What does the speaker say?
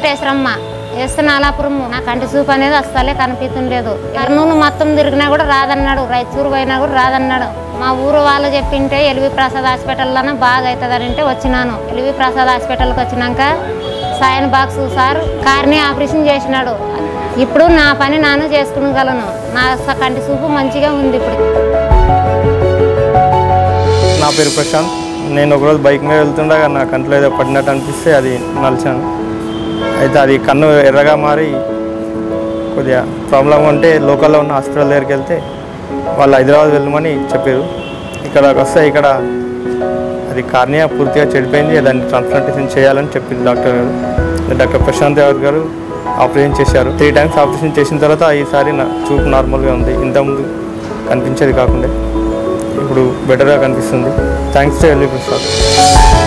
వేసరమ్మ వేస్తే నాలాపురం నా కంటి చూపు అనేది అస్సలే కనిపించలేదు కర్నూలు మొత్తం తిరిగినా కూడా రాదన్నాడు రైచూరు పోయినా కూడా రాదన్నాడు మా ఊరు వాళ్ళు చెప్పింటే ఎల్వి ప్రసాద్ హాస్పిటల్లోనే బాగా అవుతుంది అంటే వచ్చినాను ఎల్వి ప్రసాద్ హాస్పిటల్కి వచ్చినాక సాయన్ బాక్స్ సార్ కార్ని ఆపరేషన్ చేసినాడు ఇప్పుడు నా పని నాను చేసుకునగలను నా స- కంటి చూపు మంచిగా ఉంది ఇప్పుడు నా పేరు ప్రశాంత్ నేను ఒకరోజు బైక్ మీద వెళ్తుండగా నా కంట్లో ఏదో పడినట్టు అనిపిస్తే అది నలిచాను అయితే అది కన్ను ఎర్రగా మారి కొద్దిగా ప్రాబ్లం ఉంటే లోకల్లో ఉన్న హాస్పిటల్ దగ్గరికి వెళ్తే వాళ్ళు హైదరాబాద్ వెళ్ళమని చెప్పారు ఇక్కడికి వస్తే ఇక్కడ అది కార్నియా పూర్తిగా చెడిపోయింది దాన్ని ట్రాన్స్ప్లాంటేషన్ చేయాలని చెప్పింది డాక్టర్ గారు డాక్టర్ ప్రశాంత్ యాదవ్ గారు ఆపరేషన్ చేశారు త్రీ టైమ్స్ ఆపరేషన్ చేసిన తర్వాత ఈసారి నా చూపు నార్మల్గా ఉంది ఇంతకుముందు కనిపించేది కాకుండా ఇప్పుడు బెటర్గా కనిపిస్తుంది థ్యాంక్స్ టు ఎల్వి ప్రసాద్